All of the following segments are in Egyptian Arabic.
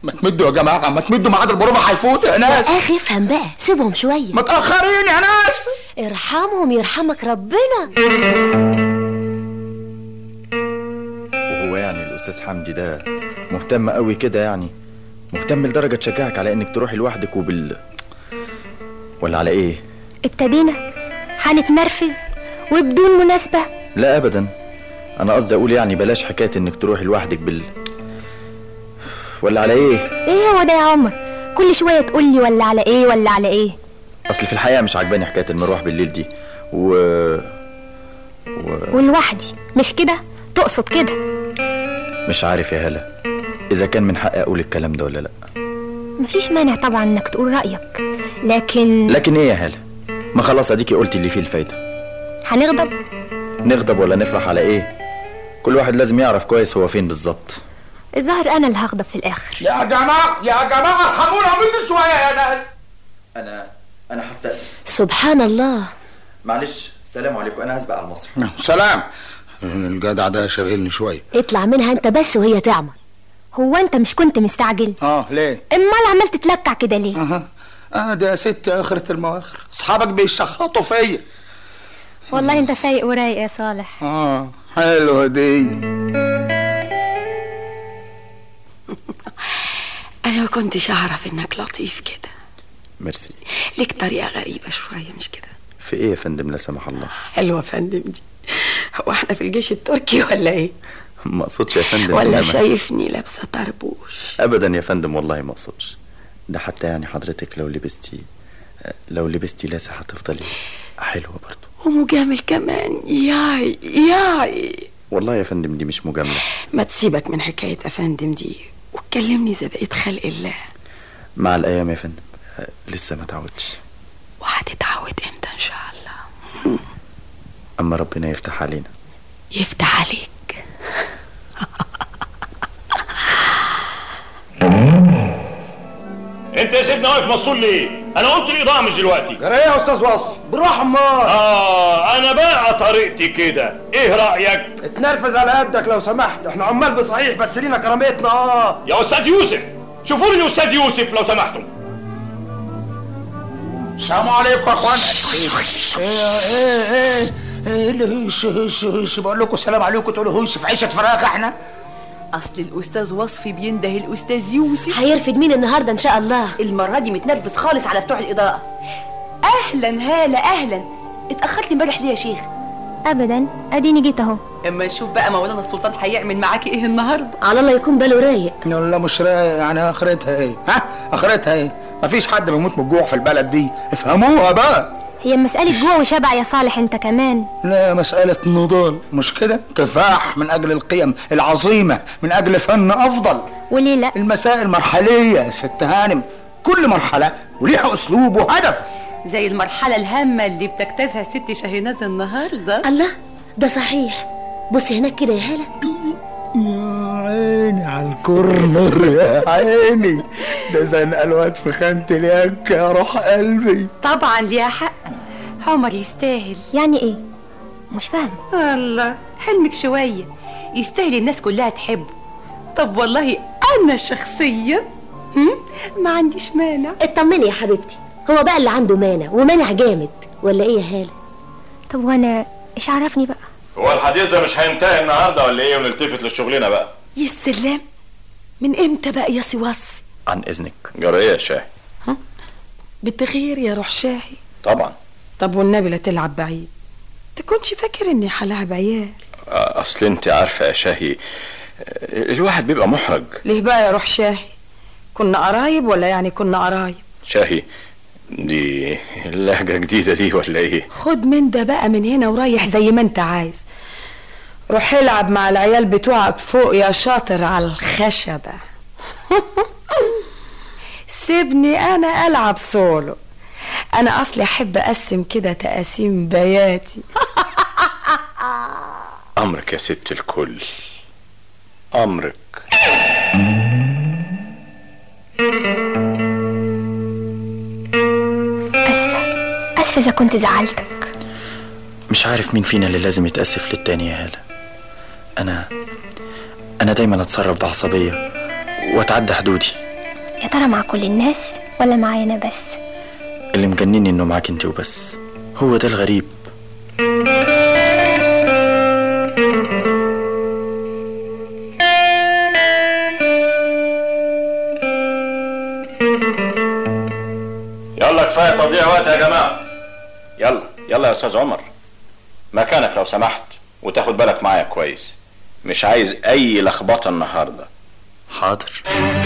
ما تمدوا يا جماعه ما تمدوا ميعاد البروفه هيفوت يا ناس يا اخي افهم بقى سيبهم شويه متاخرين يا ناس ارحمهم يرحمك ربنا وهو يعني الاستاذ حمدي ده مهتم قوي كده يعني مهتم لدرجه تشجعك على انك تروحي لوحدك وبال ولا على ايه ابتدينا هنتنرفز وبدون مناسبة لا ابدا انا قصدي اقول يعني بلاش حكايه انك تروحي لوحدك بال ولا على ايه ايه هو ده يا عمر كل شوية تقولي ولا على ايه ولا على ايه اصل في الحقيقه مش عجباني حكايه المروح بالليل دي و ولوحدي مش كده تقصد كده مش عارف يا هلا اذا كان من حقي اقول الكلام ده ولا لا مفيش مانع طبعا انك تقول رأيك لكن لكن ايه يا هلا ما خلاص اديكي قلتي اللي فيه الفايده هنغضب نغضب ولا نفرح على ايه كل واحد لازم يعرف كويس هو فين بالظبط الظاهر انا اللي هغضب في الاخر يا جماعه يا جماعه ارحمونا عملت شويه يا ناس انا انا هستأذن سبحان الله معلش سلام عليكم انا هسبق على المصري سلام الجدع ده شاغلني شويه اطلع منها انت بس وهي تعمل هو انت مش كنت مستعجل اه ليه امال عمال تتلكع كده ليه اها اه ده يا ست اخرة المواخر اصحابك بيشخطوا فيا والله انت فايق ورايق يا صالح اه حلوه دي انا ما كنتش اعرف انك لطيف كده ميرسي ليك طريقه غريبه شويه مش كده في ايه يا فندم لا سمح الله حلوه يا فندم دي هو احنا في الجيش التركي ولا ايه ما اقصدش يا فندم ولا إنما- شايفني لابسه طربوش ابدا يا فندم والله ما اقصدش ده حتى يعني حضرتك لو لبستي لو لبستي لاسة هتفضلي حلوة برضو ومجامل كمان ياي ياي والله يا فندم دي مش مجاملة ما تسيبك من حكايه افندم دي وتكلمني زي بقيت خلق الله مع الأيام يا فندم آه، لسه ما تعودش وهتتعود امتى ان شاء الله أما ربنا يفتح علينا يفتح عليك انت يا سيدنا واقف مسطول ليه؟ انا قلت الاضاءه مش دلوقتي جرى ايه يا استاذ وصفي بالراحه امال اه انا بقى طريقتي كده ايه رايك اتنرفز على قدك لو سمحت احنا عمال بصحيح بس لينا كرامتنا اه يا استاذ يوسف شوفوا لي الاستاذ يوسف لو سمحتم السلام عليكم يا اخوانا ايه ايه ايه ايه اللي هيش هيش هيش بقول لكم السلام عليكم تقولوا هيش في عيشه فراخ احنا اصل الاستاذ وصفي بينده الاستاذ يوسف هيرفد مين النهارده ان شاء الله المره دي متنرفز خالص على بتوع الاضاءه اهلا هاله اهلا اتاخرت امبارح ليه يا شيخ ابدا اديني جيت اهو اما نشوف بقى مولانا السلطان هيعمل معاكي ايه النهارده على الله يكون باله رايق ولا مش رايق يعني اخرتها ايه ها اخرتها ايه مفيش حد بيموت من الجوع في البلد دي افهموها بقى هي مسألة جوع وشبع يا صالح انت كمان لا مسألة نضال مش كده كفاح من أجل القيم العظيمة من أجل فن أفضل وليه لا المسائل مرحلية يا ست هانم كل مرحلة وليها أسلوب وهدف زي المرحله الهامه اللي بتجتازها ست شاهناز النهارده الله ده صحيح بصي هناك كده يا هاله يا عيني على الكورنر يا عيني ده زنقة الواد في خانة اليك يا روح قلبي طبعا ليها حق عمر يستاهل يعني ايه مش فاهم الله حلمك شويه يستاهل الناس كلها تحبه طب والله انا شخصيا هم؟ ما عنديش مانع اطمني يا حبيبتي هو بقى اللي عنده مانع ومانع جامد ولا ايه يا هاله طب وانا ايش عرفني بقى هو الحديث ده مش هينتهي النهارده ولا ايه ونلتفت لشغلنا بقى يا سلام من امتى بقى يا سي وصفي عن إذنك جرى ايه يا شاهي بتغير يا روح شاهي طبعا طب والنبي لا تلعب بعيد تكونش فاكر اني هلعب عيال آه، اصل انت عارفه يا شاهي آه، الواحد بيبقى محرج ليه بقى يا روح شاهي كنا قرايب ولا يعني كنا قرايب شاهي دي لهجه جديده دي ولا ايه خد من ده بقى من هنا ورايح زي ما انت عايز روح العب مع العيال بتوعك فوق يا شاطر على الخشبة سيبني انا العب سولو انا اصلي احب اقسم كده تقاسيم بياتي امرك يا ست الكل امرك اسفة اسفة اذا كنت زعلتك مش عارف مين فينا اللي لازم يتأسف للتاني يا هالة أنا أنا دايما أتصرف بعصبية وأتعدى حدودي يا ترى مع كل الناس ولا معايا انا بس اللي مجنني انه معاك انت وبس هو ده الغريب يلا كفايه تضييع وقت يا جماعه يلا يلا يا استاذ عمر مكانك لو سمحت وتاخد بالك معايا كويس مش عايز اي لخبطه النهارده حاضر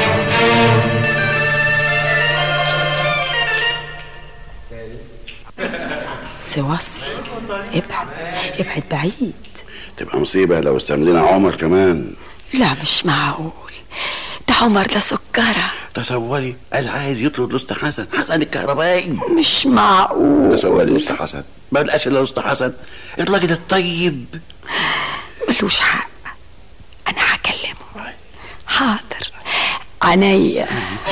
سي وصفي ابعد ابعد بعيد تبقى مصيبة لو استعملنا عمر كمان لا مش معقول ده عمر ده سكرة تصوري قال عايز يطرد لست حسن حسن الكهربائي مش معقول تصوري لست حسن ما بقاش الا لست حسن الراجل الطيب ملوش حق انا هكلمه حاضر عينيا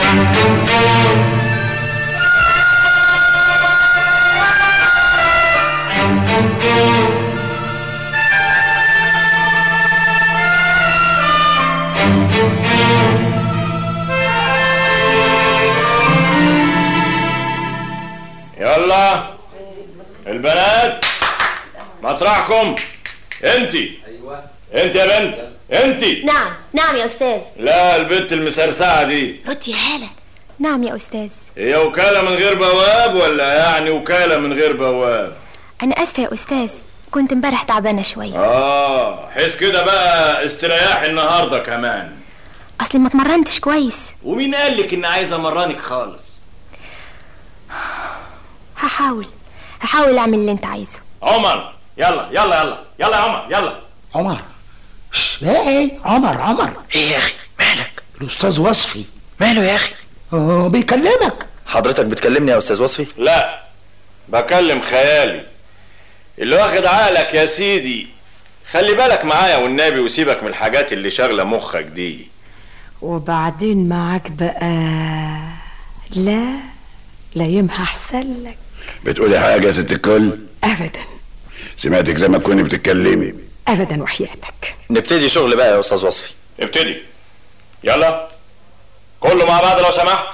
يلا البنات مطرحكم انتي ايوه انت يا بنت انتي نعم نعم يا أستاذ لا البنت المسرسعه دي رد يا هالة نعم يا أستاذ هي وكاله من غير بواب ولا يعني وكاله من غير بواب أنا آسفة يا أستاذ كنت امبارح تعبانة شوية اه حس كده بقى استرياح النهارده كمان أصلي ما اتمرنتش كويس ومين قال لك ان عايز امرنك خالص هحاول هحاول أعمل اللي أنت عايزه عمر يلا يلا يلا يلا يا عمر يلا عمر شش، ايه عمر عمر ايه يا اخي مالك الاستاذ وصفي ماله يا اخي اه بيكلمك حضرتك بتكلمني يا استاذ وصفي لا بكلم خيالي اللي واخد عقلك يا سيدي خلي بالك معايا والنبي وسيبك من الحاجات اللي شاغله مخك دي وبعدين معاك بقى لا لا يمها احسن لك بتقولي حاجة يا ست الكل ابدا سمعتك زي ما تكوني بتتكلمي ابدا وحياتك نبتدي شغل بقى يا استاذ وصفي ابتدي يلا كله مع بعض لو سمحت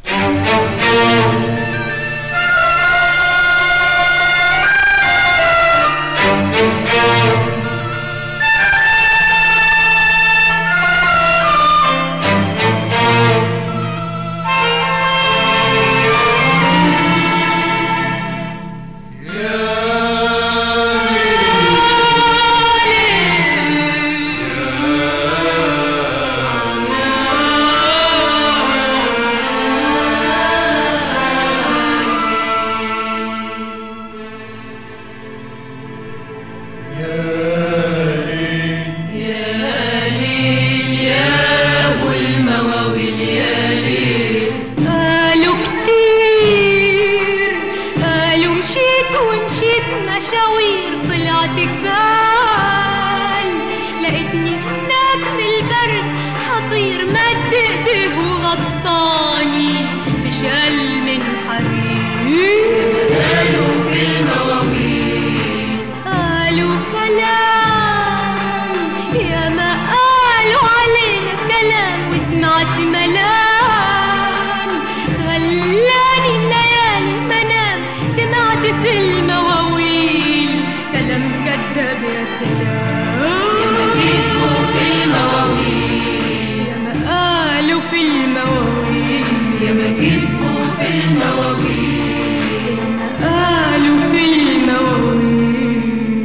قالوا كتير قالوا مشيت ومشيت مشاوير طلعت جبال لقيتني هناك من البرد حطير مد ايديه وغطاني بشال من حرير قالوا في المواويل قالوا كلام يا ما قالوا علينا كلام وسمعت ملام خلاني الليالي منام سمعت في المواويل كلام كذاب يا سلام يا ما جيتوا في المواويل يا ما قالوا في المواويل يا ما جيتوا في المواويل يا ما قالوا في المواويل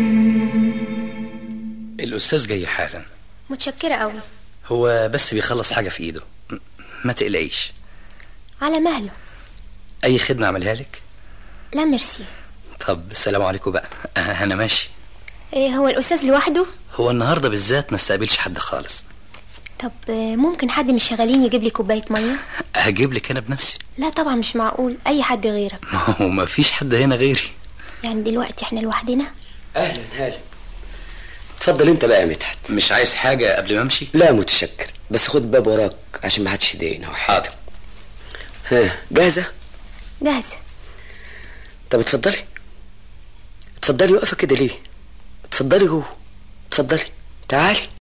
الأستاذ جاي حالا متشكرة قوي هو بس بيخلص حاجة في إيده م- ما تقلقيش على مهله أي خدمة أعملها لك لا ميرسي طب السلام عليكم بقى أه، أنا ماشي إيه هو الأستاذ لوحده هو النهاردة بالذات ما استقبلش حد خالص طب آه، ممكن حد من الشغالين يجيب لي كوباية مية هجيب لك أنا بنفسي لا طبعا مش معقول أي حد غيرك ما هو ما فيش حد هنا غيري يعني دلوقتي احنا لوحدنا أهلا هلا اتفضل أنت بقى يا مدحت مش عايز حاجة قبل ما أمشي لا متشكر بس خد الباب وراك عشان ما حدش يضايقنا حاضر ها جاهزة؟ جاهزة طب اتفضلي اتفضلي واقفة كده ليه؟ اتفضلي جوه اتفضلي تعالي